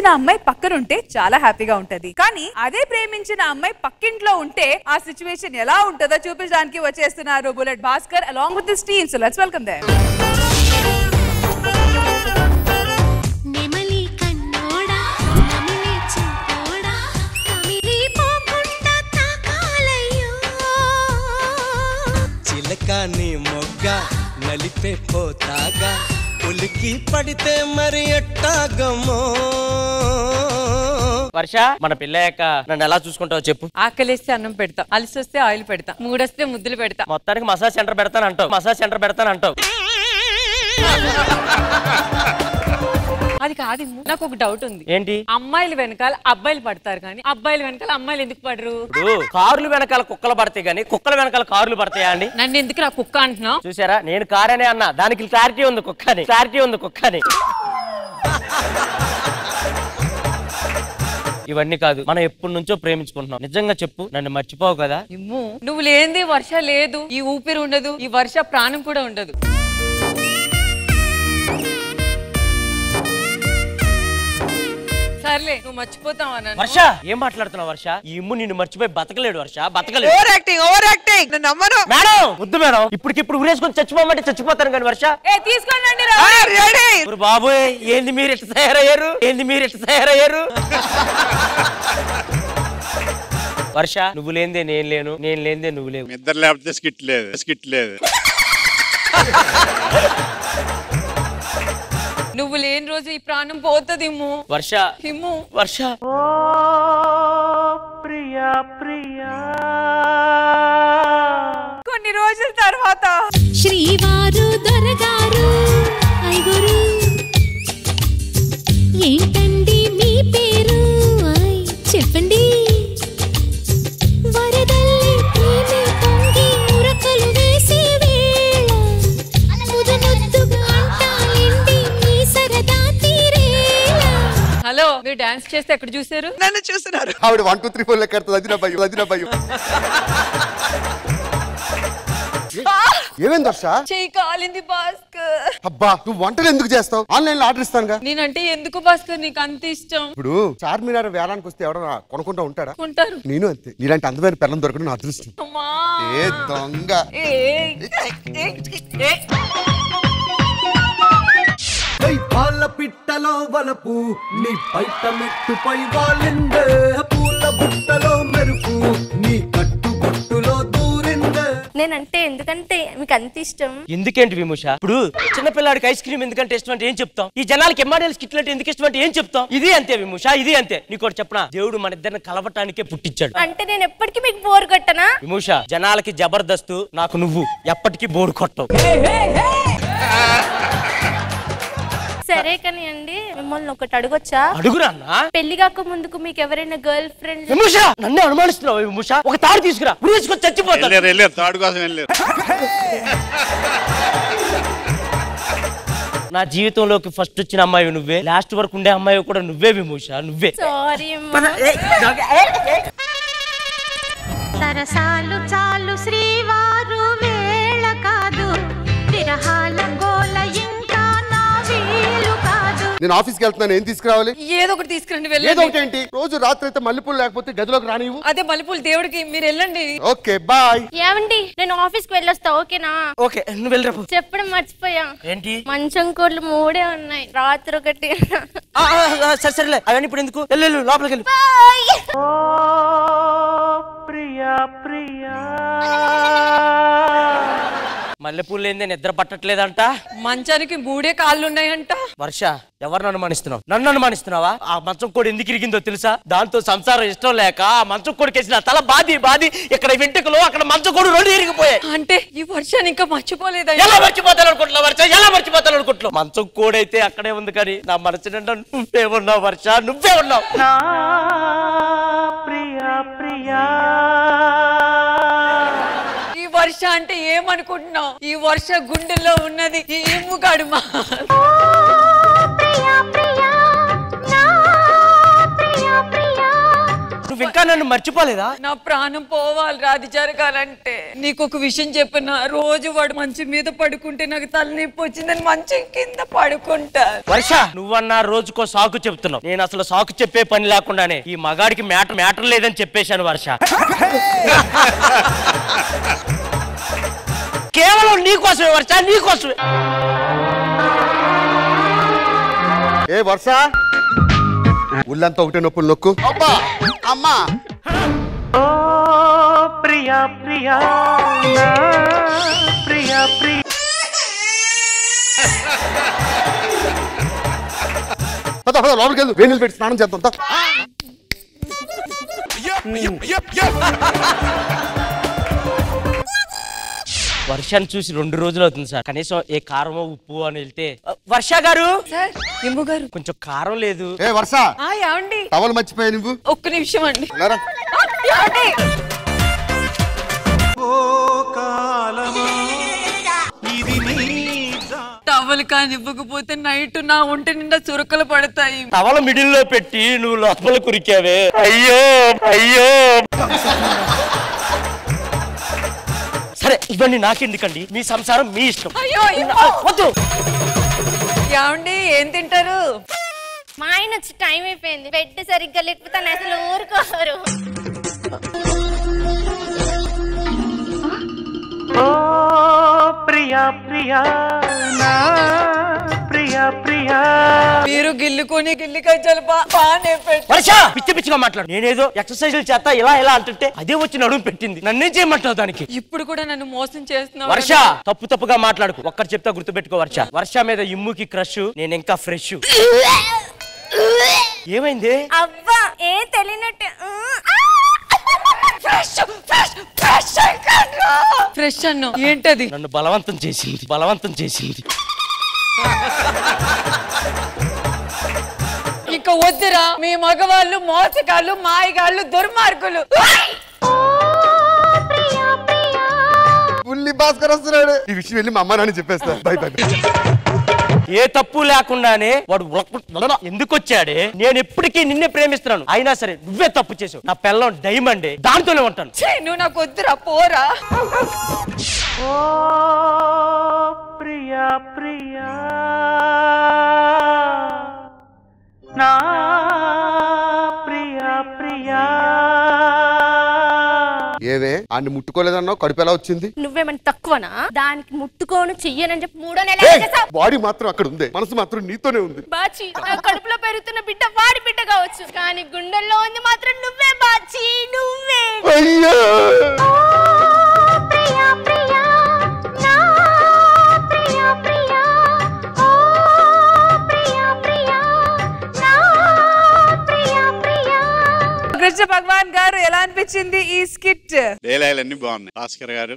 ప్రేమించిన అమ్మాయి పక్కనుంటే చాలా హ్యాపీగా ఉంటది కానీ అదే ప్రేమించిన అమ్మాయి పక్కింట్లో ఉంటే ఆ సిచ్యువేషన్ ఎలా ఉంటుందో చూపించడానికి వచ్చేస్తున్నారు bullet Bhaskar along with this team so let's welcome them నెమలి కన్నోడా నమిలి చింతోడా కమిలి పోకుండా తాకాలయ్యో చిలకాని మొగ్గ నలిపే పోతాగా ఉలికి పడితే మరి ఎట్టాగమో వర్ష మన పెళ్ళయ్యాక నన్ను ఎలా చూసుకుంటావో చెప్పు ఆకలిస్తే అన్నం పెడతా అలసి వస్తే ఆయిల్ పెడతా మూడొస్తే ముద్దులు పెడతా మొత్తానికి మసాజ్ సెంటర్ పెడతాను అంటావు మసాజ్ సెంటర్ పెడతాను అంటావు అది కాదు ఇమ్ము. నాకు ఒక డౌట్ ఉంది ఏంటి అమ్మాయిలు వెనకాల అబ్బాయిలు పడతారు కానీ అబ్బాయిలు వెనకాల అమ్మాయిలు ఎందుకు పడరు ఇప్పుడు కార్లు వెనకాల కుక్కలు పడతాయి కానీ కుక్కల వెనకాల కార్లు పడతాయా అండి నన్ను ఎందుకు నా కుక్క అంటున్నావు చూసారా నేను కారనే అన్నా దానికి క్లారిటీ ఉంది కుక్కని క్లారిటీ ఉంది కుక్కని ఇవన్నీ కాదు మనం ఎప్పటి నుంచో ప్రేమించుకుంటున్నాం నిజంగా చెప్పు నన్ను మర్చిపోవు కదా ఇమ్ము నువ్వు లేనిది వర్ష లేదు ఈ ఊపిరి ఉండదు ఈ వర్ష ప్రాణం కూడా ఉండదు సర్లే నువ్వు మర్చిపోతావా నన్ను వర్ష ఏం మాట్లాడుతున్నావు వర్ష ఈ ఇమ్ము నిన్ను మర్చిపోయి బతకలేడు వర్ష బతకలేడు ఓవర్ యాక్టింగ్ ఓవర్ యాక్టింగ్ నేను నమ్మను మేడం వద్దు మేడం ఇప్పటికిప్పుడు ఉరేసుకొని చచ్చిపోమంటే చచ్చిపోతాను కానీ వర్ష ఏ తీసుకోండి రా రెడీ ఒరు బాబోయ్ ఏంది మీరు ఇట్లా తయారయ్యారు ఏంది మీరు ఇట్లా తయారయ్యారు వర్ష నువ్వు లేనిదే నేను లేను నేను లేనిదే నువ్వు లేవు ఇద్దరు లేకపోతే స్కిట్ లేదు స్కిట్ లేదు నువ్వు లేని రోజు ఈ ప్రాణం పోతుంది ఇమ్ము వర్ష ఇమ్ము వర్ష కొన్ని రోజుల తర్వాత శ్రీవారు దొరగారు ఐగురు ఏంటండి మీ పేరు ఐ, చెప్పండి వరదల్లి ప్రేమే పొంగి ఉరకలు వేసే వేళ ముదు ముద్దుగా అంటాయండి మీ సరదా తీరేలా హలో మీరు డాన్స్ చేస్తే ఎక్కడ చూసారు నన్ను చూస్తున్నారు ఆవిడ వన్ టూ త్రీ ఫోర్ లెక్క ఎడుతుంది. అది నా భయం అది నా భయం ఏమైంది వర్ష చెయ్యి కాలింది భాస్కర్ అబ్బా నువ్వు వంటలు ఎందుకు చేస్తావు ఆన్లైన్ లో ఆర్డర్ ఇస్తానుగా నేనంటే ఎందుకు భాస్కర్ నీకు అంత ఇష్టం ఇప్పుడు చార్మినార్ వేలానికి వస్తే ఎవడన్నా కొనుక్కుంటా ఉంటాడా ఉంటారు నేను అంతే నీలాంటి అందమైన పిల్లం దొరకడం నా అదృష్టం అమ్మా ఏ దొంగ ఏయ్. ఏయ్. పాల పిట్టలో వలపు నీ బయట మెట్టుపై వాలిందే పూల బుట్టలో మెరుపు నీ కట్టు బొట్టులో దూరిందే నేనంటే ఎందుకంటే మీకు అంత ఇష్టం ఎందుకేంటి విముష ఇప్పుడు చిన్నపిల్లాడికి ఐస్ క్రీమ్ ఎందుకంటే ఇష్టం అంటే ఏం చెప్తాం ఈ జనాలకి ఎమ్మాడేలు స్కిట్లు అంటే ఎందుకు ఇష్టం అంటే ఏం చెప్తాం ఇది అంతే విముష ఇది అంతే నీకోటి చెప్పనా దేవుడు మన ఇద్దరిని కలవటానికే పుట్టించాడు అంటే నేను ఎప్పటికీ మీకు బోర్ కొట్టనా విముష జనాలకి జబర్దస్తు నాకు నువ్వు ఎప్పటికీ బోర్డు కొట్టవు సరే కానీ అండి మిమ్మల్ని ఒకటి అడగొచ్చా అడుగురా అన్నా పెళ్లి కాక ముందుకు మీకు ఎవరైనా గర్ల్ ఫ్రెండ్ విముష నన్ను అనుమానిస్తున్నావు విముష ఒక తాడు తీసుకురా ఉరేసుకొని చచ్చిపోతాను వెళ్ళారు వెళ్ళారు తాడు కోసం వెళ్ళారు నా జీవితంలోకి ఫస్ట్ వచ్చిన అమ్మాయి నువ్వే లాస్ట్ వరకు ఉండే అమ్మాయి కూడా నువ్వే విమూష నువ్వే సారీ సరసాలు చాలు శ్రీవారు వేళ కాదు విరహాల గోల ఇంకా నా వీలు కాదు నేను ఆఫీస్కి వెళ్తున్నాను ఏం తీసుకురావాలి ఏదో ఒకటి తీసుకురండి ఏదో వెళ్ళండి ఒకటి ఏంటి రోజు రాత్రి అయితే మల్లెపూలు లేకపోతే గదిలోకి రానివ్వు అదే మల్లెపూలు దేవుడికి మీరు వెళ్ళండి ఓకే బాయ్ ఏమండి నేను ఆఫీస్ కి వెళ్ళొస్తా ఓకేనా ఓకే నువ్వు వెళ్ళరా చెప్పడం మర్చిపోయా ఏంటి మంచం కోళ్ళు మూడే ఉన్నాయి రాత్రి ఒకటి ఆ, ఆ, ఆ, సరే సరేలే అవన్నీ ఇప్పుడు ఎందుకు వెళ్ళు వెళ్ళు, లోపలికి వెళ్ళు మల్లెపూలు లేదే నిద్ర పట్టట్లేదంట మంచానికి మూడే కాళ్ళు ఉన్నాయంట వర్ష ఎవరిని అనుమానిస్తున్నావు నన్ను అనుమానిస్తున్నావా ఆ మంచం కోడి ఎందుకు ఇరిగిందో తెలుసా దాంతో సంసారం ఇష్టం లేక ఆ మంచం కోడికి వేసిన తల బాది బాది ఇక్కడ వెంట్రుకలు అక్కడ మంచం కోడి రెండు ఇరిగిపోయాయి అంటే ఈ వర్షాన్ని ఇంకా మర్చిపోలేదా ఎలా మర్చిపోతాను అనుకుంటున్నావు వర్ష ఎలా మర్చిపోతాను అనుకుంటున్నావు మంచం కోడి అయితే అక్కడే ఉంది కానీ నా మనసు నిండా నువ్వే ఉన్నావు వర్ష నువ్వే ఉన్నావు ఈ వర్ష అంటే ఏమనుకుంటున్నావు ఈ వర్ష గుండెల్లో ఉన్నది ఈ ఇమ్ముగాడు మా ప్రియా ప్రియా నా ప్రియా ప్రియా నువ్వు ఇంకా నన్ను మర్చిపోలేదా నా ప్రాణం పోవాలి రాది జరగాలంటే నీకు ఒక విషయం చెప్పిన రోజు వాడు మంచం మీద పడుకుంటే నాకు తలనొప్పి వచ్చిందని మంచం కింద పడుకుంటా వర్ష నువ్వన్నా రోజుకో సాకు చెప్తున్నావు నేను అసలు సాకు చెప్పే పని లేకుండానే ఈ మగాడికి మ్యాటర్ మ్యాటర్ లేదని చెప్పేశాను వర్ష కేవలం నీకోసమే వర్ష నీకోసమే ఏ వర్ష ఉల్లంతా ఒకటే నొప్పులు నొక్కు అబ్బా అమ్మా ప్రియా ప్రియా ప్రియా ప్రియా పద పద లోపలికి వెళ్ళు వేణులు పెట్టి స్నానం చేద్దాం దా. వర్షాన్ని చూసి రెండు రోజులు అవుతుంది సార్ కనీసం ఏ కారమో ఉప్పు అని వెళ్తే "అ, వర్ష గారు సార్ ఇంబు గారు కొంచెం కారం లేదు ఏ వర్ష ఆ, ఏమండి టవల్ మర్చిపోయా నువ్వు ఒక్క నిమిషం అండి లేరా. ఆ, ఏమండి? టవల్ కానీ ఇవ్వకపోతే నైట్ నా ఒంటి నిండా చురకలు పడతాయి తవల మిడిల్ లో పెట్టి నువ్వు లోపల కురికావే అయ్యో అయ్యో సరే ఇవన్నీ నాకెందుకండి మీ సంసారం మీ ఇష్టం అయ్యో అయ్యో. వద్దు ఏమండి ఏం తింటారు మా ఆయన వచ్చి టైం అయిపోయింది బెడ్ సరిగ్గా లేకపోతే ఆయన అసలు ఊరుకోరు మీరు గిల్లుకొని గిల్లికాయ జలపా బానే పెట్టి వర్ష పిచ్చి పిచ్చిగా మాట్లాడు నేనేదో ఎక్సర్సైజులు చేస్తా ఇలా ఇలా అంటుంటే అదే వచ్చి నడుము పెట్టింది నన్నేం చేయమంటావు దానికి ఇప్పుడు కూడా నన్ను మోసం చేస్తున్నావు వర్ష తప్పు తప్పుగా మాట్లాడుకు ఒక్కటి చెప్తా గుర్తుపెట్టుకో వర్ష వర్ష మీద ఇమ్ముకి క్రష్ నేను ఇంకా ఫ్రెష్ ఏమైంది అవ్వా ఏ తెలియనట్టు ఫ్రెష్ ఫ్రెష్ ఫ్రెష్ ఫ్రెష్ అన్ను ఏంటది నన్ను బలవంతం చేసింది బలవంతం చేసింది ఇక వద్దురా మీ మగవాళ్ళు మోసగాళ్ళు మాయగాళ్ళు దుర్మార్గులు ఉల్లి భాస్కర్ వస్తున్నాడు ఈ విషయం వెళ్ళి మా అమ్మ నాన్న చెప్పేస్తా బై బై బై. ఏ తప్పు లేకుండానే వాడు ఉలక్ ఉలక్ ఎందుకు వచ్చాడే నేను ఎప్పటికీ నిన్నే ప్రేమిస్తున్నాను అయినా సరే నువ్వే తప్పు చేసావు నా పిల్లం డైమండ్ దాంతోనే ఉంటాను ఛీ, నువ్వు నాకు వద్దురా పోరా ప్రియా ప్రియా నా ప్రియా ప్రియా ఏవే అన్ని ముట్టుకోలేదన్నావు కడుపు ఎలా వచ్చింది నువ్వేమన్నా తక్కువనా దానికి ముట్టుకోను చెయ్యనని చెప్పి మూడో నెల ఏయ్, ఏం చేసావ్? బాడీ మాత్రం అక్కడ ఉంది మనసు మాత్రం నీతోనే ఉంది బాచి నా కడుపులో పెరుగుతున్న బిడ్డ వాడి బిడ్డ కావచ్చు కానీ గుండెల్లో ఉంది మాత్రం నువ్వే బాచి నువ్వే అయ్యో ప్రియా ప్రియా నా ప్రియా ప్రియా ఓ ప్రియా ప్రియా నా ప్రియా ప్రియా కృష్ణ భగవాన్ గారు ఎలా అనిపించింది ఈ స్కిట్ డైలాగులన్నీ బాగున్నాయి భాస్కర్ గారు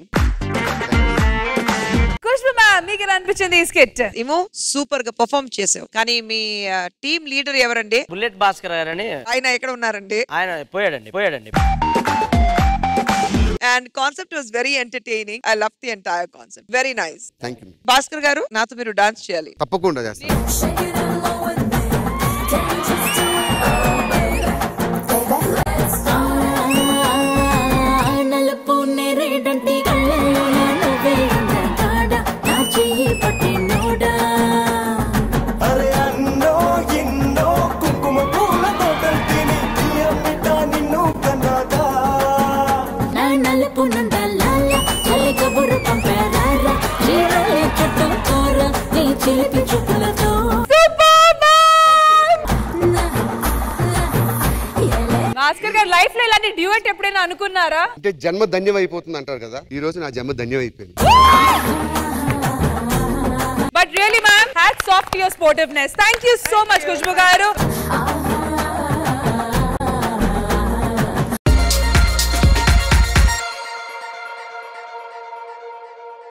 కుష్మ మ్యామ్ మీకు ఎలా అనిపించింది ఈ స్కిట్ ఏమో సూపర్ గా పర్ఫామ్ చేసావు కానీ మీ టీమ్ లీడర్ ఎవరండి బుల్లెట్ భాస్కర్ గారని ఆయన ఎక్కడ ఉన్నారండి ఆయన పోయాడండి పోయాడండి and concept was very entertaining I love the entire concept very nice thank you Bhaskar garu నాతో మీరు డాన్స్ చేయాలి తప్పకుండా చేస్తాను నలుపు నెరేడంటి కళ్ళల్లో నువ్వే కాడ నా చెయ్యి పట్టి నోడా అరే అన్నో ఎన్నో కుంకుమ పూలతో కలిపిని అమ్మిట నిన్ను కన్నాదా నా నలుపు నందలాల చల్లి కబురు పంపారా చీరలే చుట్టూ కూర నీ చిలిపి చూపులతో భాస్కర్ గారు లైఫ్ లో ఇలాంటి డ్యూయట్ ఎప్పుడైనా అనుకున్నారా అంటే జన్మ ధన్యం అయిపోతుంది అంటారు కదా ఈ రోజు నా జన్మ ధన్యం అయిపోయింది but really ma'am hats off to your sportiveness thank you so much Khushbu garu ఆ